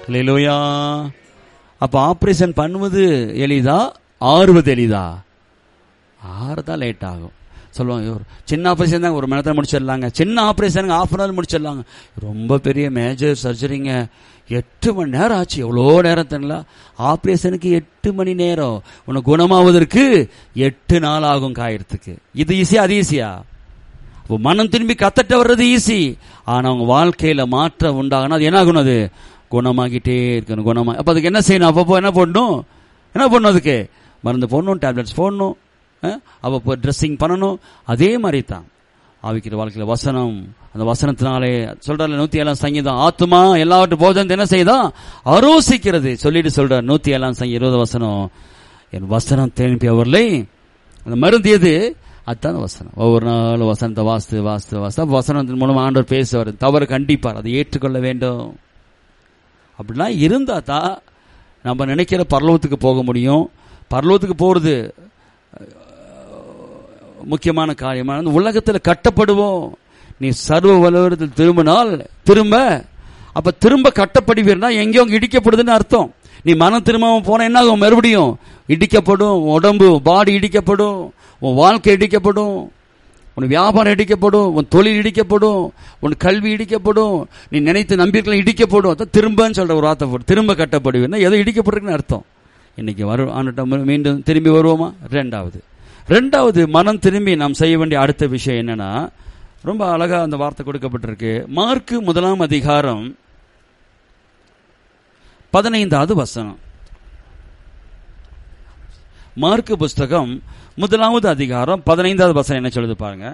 இல்லையா அப்ப ஆபரேஷன் பண்ணுவது எளிதா ஆறுவது எளிதா ஆறுதான் லேட் ஆகும் சொல்லுவாங்க ஒரு சின்ன ஆப்ரேஷன் தான் ஒரு மணி நேரத்தில் முடிச்சிடலாங்க சின்ன ஆப்ரேஷனுங்க ஆஃப் அன் ஹவர் முடிச்சிடலாங்க ரொம்ப பெரிய மேஜர் சர்ஜரிங்க எட்டு மணி நேரம் ஆச்சு எவ்வளோ நேரம் தெரியல ஆப்ரேஷனுக்கு எட்டு மணி நேரம் உனக்கு குணமாவதற்கு எட்டு நாள் ஆகும் காயறதுக்கு இது ஈஸியா அது ஈஸியா அப்போ மனம் திரும்பி கத்தட்ட வர்றது ஈஸி ஆனா அவங்க வாழ்க்கையில மாற்றம் உண்டாகணும் அது என்ன ஆகணும் அது குணமாகிட்டே இருக்கணும் குணமா அப்ப அதுக்கு என்ன செய்யணும் அப்பப்போ என்ன பண்ணணும் என்ன பண்ணணும் அதுக்கு மருந்து போடணும் டேப்லெட்ஸ் போடணும் அஹ், அப்பப்போ ட்ரெஸ்ஸிங் பண்ணணும் அதே மாதிரி தான் ஆவிக்கிற வாழ்க்கையில வசனம் அந்த வசனத்தினாலே சொல்றாரு நூத்தி ஏழாம் சங்கீதம் ஆத்துமா எல்லாவற்று போதன் என்ன செய்யுதான் அரோசிக்கிறது சொல்லிட்டு சொல்றார் நூத்தி ஏழாம் சங்கி இருபது வசனம் என் வசனம் திரும்பி அவர்களை அந்த மருந்து எது அதுதான் வசனம் ஒவ்வொரு நாளும் வசனத்தை வாஸ்து வாஸ்து வாஸ்து அப்ப வசனத்தின் மூலம் ஆண்டவர் பேசுவார் தவறு கண்டிப்பார் அதை ஏற்றுக்கொள்ள வேண்டும் அப்படிலாம் இருந்தா தான் நம்ம நினைக்கிற பரலோகத்துக்கு போக முடியும் பரலோகத்துக்கு போறது முக்கியமான காரியமான அந்த உலகத்தில் கட்டப்படுவோம் நீ சர்வ வலுவரத்தில் திரும்பினால் திரும்ப அப்ப திரும்ப கட்டப்படுவீர்னா எங்கேயோ அங்க இடிக்கப்படுதுன்னு அர்த்தம் நீ மனம் திரும்பாம போன என்ன ஆகும் மறுபடியும் இடிக்கப்படும் உன் உடம்பு பாடி இடிக்கப்படும் உன் வாழ்க்கை இடிக்கப்படும் உன் வியாபாரம் இடிக்கப்படும் உன் தொழில் இடிக்கப்படும் உன் கல்வி இடிக்கப்படும் நீ நினைத்து நம்பிக்கைகள் இடிக்கப்படும் அதான் திரும்பன்னு சொல்ற ஒரு வார்த்தை போடு திரும்ப கட்டப்படுவீர்னா ஏதோ இடிக்கப்பட்டிருக்குன்னு அர்த்தம் இன்னைக்கு வரும் ஆண்டுட்ட மீண்டும் திரும்பி வருவோமா ரெண்டாவது ரெண்டாவது மனம் திரும்பி நாம் செய்ய வேண்டிய அடுத்த விஷயம் என்னன்னா ரொம்ப அழகா அந்த வார்த்தை கொடுக்கப்பட்டிருக்கு மார்க்கு முதலாம் அதிகாரம் பதினைந்தாவது வசனம் மார்க்கு புஸ்தகம் முதலாவது அதிகாரம் பதினைந்தாவது வசனம் என்ன சொல்லுது பாருங்க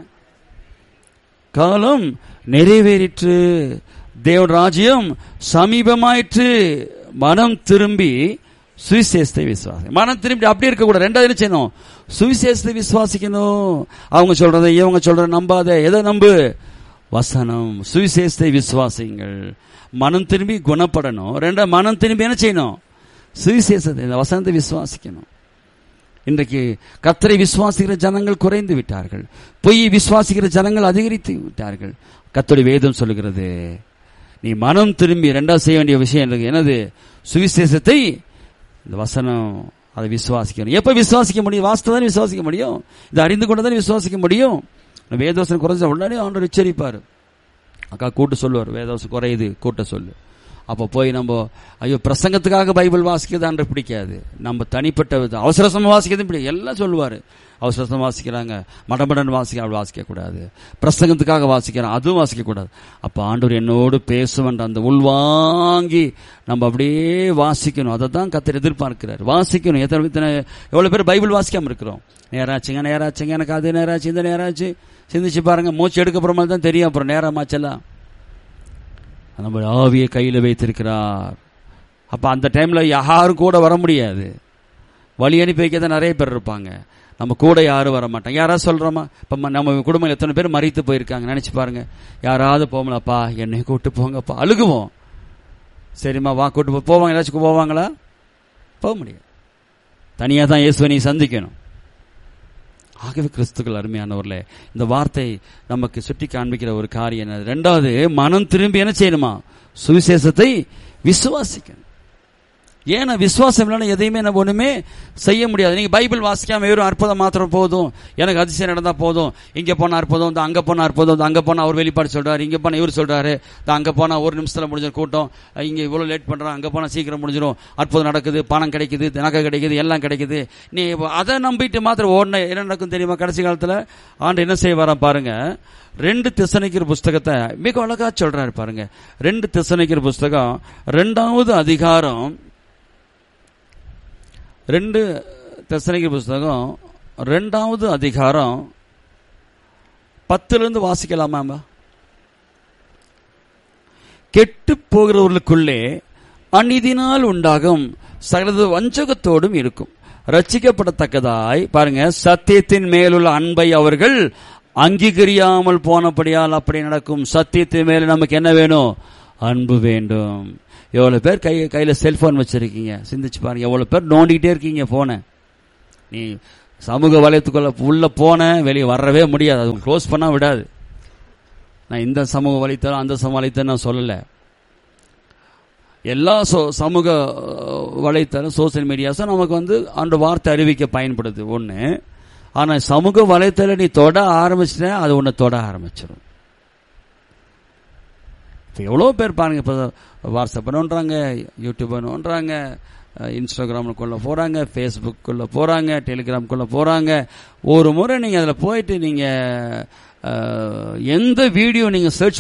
காலம் நிறைவேறிற்று தேவன் ராஜ்யம் சமீபமாயிற்று மனம் திரும்பி சுவிசேஷத்தை விசுவாசி மனம் திரும்பி அப்படி இருக்க கூட ரெண்டாவது என்ன செய்யணும் சுவிசேஷத்தை விசுவாசிக்கணும் அவங்க சொல்றதை இவங்க சொல்றத நம்பாத எதை நம்பு வசனம் சுவிசேஷத்தை விசுவாசிங்கள் மனம் திரும்பி குணப்படணும் ரெண்டா மனம் திரும்பி என்ன செய்யணும் சுவிசேஷத்தை இந்த வசனத்தை விசுவாசிக்கணும் இன்றைக்கு கத்தரை விசுவாசிக்கிற ஜனங்கள் குறைந்து விட்டார்கள் பொய் விசுவாசிக்கிற ஜனங்கள் அதிகரித்து விட்டார்கள் கத்தோடைய வேதம் சொல்லுகிறது நீ மனம் திரும்பி ரெண்டாவது செய்ய வேண்டிய விஷயம் இருக்கு. என்னது சுவிசேஷத்தை இந்த வசனம் அதை விசுவாசிக்கணும் எப்ப விசுவாசிக்க முடியும் வாஸ்தவ தான் விசுவாசிக்க முடியும் இதை அறிந்து கொண்டு தான் விசுவாசிக்க முடியும் வேதவசனம் குறைஞ்ச உடனே ஆண்டவர் எச்சரிப்பார் அக்கா கூட்டு சொல்லுவார் வேதவசம் குறையுது கூட்ட சொல்லு அப்போ போய் நம்ம ஐயோ பிரசங்கத்துக்காக பைபிள் வாசிக்கிறதான்ற பிடிக்காது நம்ம தனிப்பட்ட விதம் அவசரசமா வாசிக்கிறது பிடிக்கும் எல்லாம் சொல்லுவார் அவசரசமா வாசிக்கிறாங்க மடமடன் வாசிக்க அவள் வாசிக்க கூடாது பிரசங்கத்துக்காக வாசிக்கிறான் அதுவும் வாசிக்க கூடாது அப்ப ஆண்டவர் என்னோடு பேசுவன்ற அந்த உள்வாங்கி நம்ம அப்படியே வாசிக்கணும் அதை தான் கத்தர் எதிர்பார்க்கிறார் வாசிக்கணும் எத்தனை எத்தனை எவ்வளவு பேர் பைபிள் வாசிக்காம இருக்கிறோம் நேராச்சுங்க நேராச்சுங்க எனக்கு அது நேராச்சு இந்த நேராச்சு சிந்திச்சு பாருங்க மூச்சு எடுக்க அப்புறமா தான் தெரியும் அப்புறம் நேரமாச்செல்லாம் நம்ம ஆவியை கையில் வைத்திருக்கிறார் அப்ப அந்த டைம்ல யாரும் கூட வர முடியாது வழி அனுப்பி வைக்க தான் நிறைய பேர் இருப்பாங்க நம்ம கூட யாரும் வர மாட்டாங்க யாராவது சொல்றோமா இப்ப ம- நம்ம குடும்பம் எத்தனை பேர் மறித்து போயிருக்காங்க நினைச்சு பாருங்க யாராவது போகலப்பா என்னை கூட்டு போங்கப்பா அழுகுவோம் சரிம்மா வா கூட்டு போ போவாங்க ஏதாச்சும் போவாங்களா போக முடியாது தனியா தான் இயேசுவை நீ சந்திக்கணும் ஆகவே கிறிஸ்துக்கள் அருமையானவர்களே இந்த வார்த்தை நமக்கு சுட்டி காண்பிக்கிற ஒரு காரியம் என்ன ரெண்டாவது மனம் திரும்பி என்ன செய்யணுமா சுவிசேஷத்தை விசுவாசிக்கணும் ஏன்னா விசுவாசம் இல்லைன்னா எதையுமே நம்ம ஒண்ணுமே செய்ய முடியாது நீங்க பைபிள் வாசிக்காம வெறும் அற்புதம் மாத்திரம் போதும் எனக்கு அதிசயம் நடந்தா போதும் இங்க போனா அற்புதம் இந்த அங்க போனா அற்புதம் இந்த அங்க போனா அவர் வெளிப்பாடு சொல்றாரு இங்க போனா இவர் சொல்றாரு இந்த அங்க போனா ஒரு நிமிஷத்துல முடிஞ்ச கூட்டம் இங்க இவ்வளவு லேட் பண்றான் அங்க போனா சீக்கிரம் முடிஞ்சிடும் அற்புதம் நடக்குது பணம் கிடைக்குது நகை கிடைக்குது எல்லாம் கிடைக்குது நீ இப்ப அதை நம்பிட்டு மாத்திரம் ஓடன என்ன நடக்கும் தெரியுமா கடைசி காலத்துல ஆண்டு என்ன செய்வாரா பாருங்க ரெண்டு திசனைக்கிற புஸ்தகத்தை மிக அழகா சொல்றாரு பாருங்க ரெண்டு திசனைக்கிற புஸ்தகம் ரெண்டாவது அதிகாரம் ரெண்டு தெசனிக்க புஸ்தகம் ரெண்டாவது அதிகாரம் பத்துல இருந்து வாசிக்கலாமா கெட்டு போகிறவர்களுக்குள்ளே அநீதினால் உண்டாகும் சகலது வஞ்சகத்தோடும் இருக்கும் ரட்சிக்கப்படத்தக்கதாய் பாருங்க சத்தியத்தின் மேலுள்ள அன்பை அவர்கள் அங்கீகரியாமல் போனபடியால் அப்படி நடக்கும் சத்தியத்தின் மேல நமக்கு என்ன வேணும் அன்பு வேண்டும் எவ்வளவு பேர் கை கையில செல்போன் வச்சிருக்கீங்க சிந்திச்சு பாருங்க எவ்வளவு பேர் நோண்டிக்கிட்டே இருக்கீங்க போன நீ சமூக வலையத்துக்குள்ள உள்ள போன வெளியே வரவே முடியாது அது க்ளோஸ் பண்ணா விடாது நான் இந்த சமூக வலைத்தளம் அந்த சமூக வலைத்தளம் நான் சொல்லல எல்லா சோ சமூக அஹ், வலைத்தளம் சோசியல் மீடியாஸும் நமக்கு வந்து அந்த வார்த்தை அறிவிக்க பயன்படுது ஒன்று ஆனால் சமூக வலைத்தளம் நீ தொட ஆரம்பிச்சிட்ட அது உன்னை தொட ஆரம்பிச்சிடும் இப்போ எவ்வளோ பேர் பாருங்க இப்போ வாட்ஸ்அப் நோண்டுறாங்க யூடியூப் நோண்டுறாங்க இன்ஸ்டாகிராமுக்குள்ளே போகிறாங்க ஃபேஸ்புக்குள்ளே போகிறாங்க டெலிகிராமுக்குள்ளே போகிறாங்க ஒரு முறை நீங்கள் அதில் போயிட்டு நீங்கள் எந்த வீடியோ நீங்கள் சர்ச்